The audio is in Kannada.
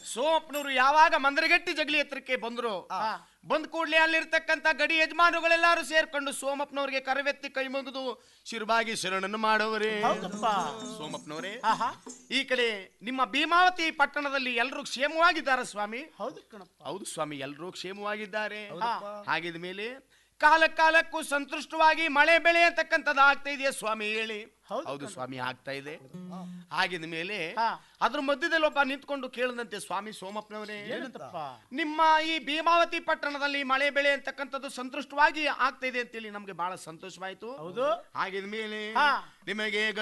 ಸೋಮಪ್ಪನವರು ಯಾವಾಗ ಮಂದರಗಟ್ಟಿ ಜಗಲಿ ಹತ್ರಕ್ಕೆ ಬಂದ್ರು ಬಂದ್ ಕೂಡ್ಲೆ ಅಲ್ಲಿರ್ತಕ್ಕಂತ ಗಡಿ ಯಜಮಾನುಗಳೆಲ್ಲರೂ ಸೇರ್ಕೊಂಡು ಸೋಮಪ್ಪನವ್ರಿಗೆ ಕರವೆತ್ತಿ ಕೈ ಮುಗಿದು ಶಿರುಬಾಗಿ ಶರಣನ್ನು ಮಾಡವರೇ ಹೌದಪ್ಪ ಸೋಮಪ್ಪನವರೇ ಆಹಾ ಈ ಕಡೆ ನಿಮ್ಮ ಭೀಮಾವತಿ ಪಟ್ಟಣದಲ್ಲಿ ಎಲ್ಲರೂ ಕ್ಷೇಮವಾಗಿದ್ದಾರೆ ಸ್ವಾಮಿ ಹೌದು ಕಣಪ್ಪ ಹೌದು ಸ್ವಾಮಿ ಎಲ್ಲರೂ ಕ್ಷೇಮವಾಗಿದ್ದಾರೆ ಹೌದಪ್ಪ. ಹಾಗಿದ ಮೇಲೆ ಕಾಲ ಕಾಲಕ್ಕೂ ಸಂತುಷ್ಟವಾಗಿ ಮಳೆ ಬೆಳೆ ಅಂತಕ್ಕಂಥದ್ದು ಆಗ್ತಾ ಇದೆಯಾ ಸ್ವಾಮಿ ಹೇಳಿ ಹೌದು ಹೌದು ಸ್ವಾಮಿ ಆಗ್ತಾ ಇದೆ ಆಗಿದ ಮೇಲೆ ಹಾ. ಅದ್ರ ಮಧ್ಯದಲ್ಲಿ ಒಬ್ಬ ನಿಂತ್ಕೊಂಡು ಕೇಳದಂತೆ ಸ್ವಾಮಿ ಸೋಮಪ್ಪನವರೇ ಏನಂತಪ್ಪ ನಿಮ್ಮ ಈ ಭೀಮಾವತಿ ಪಟ್ಟಣದಲ್ಲಿ ಮಳೆ ಬೆಳೆ ಅಂತಕ್ಕಂಥದ್ದು ಸಂತುಷ್ಟವಾಗಿ ಆಗ್ತಾ ಇದೆ ಅಂತೇಳಿ ನಮ್ಗೆ ಬಹಳ ಸಂತೋಷವಾಯ್ತು ಹೌದು ಆಗಿದ ಮೇಲೆ ಹಾ. ನಿಮಗೆ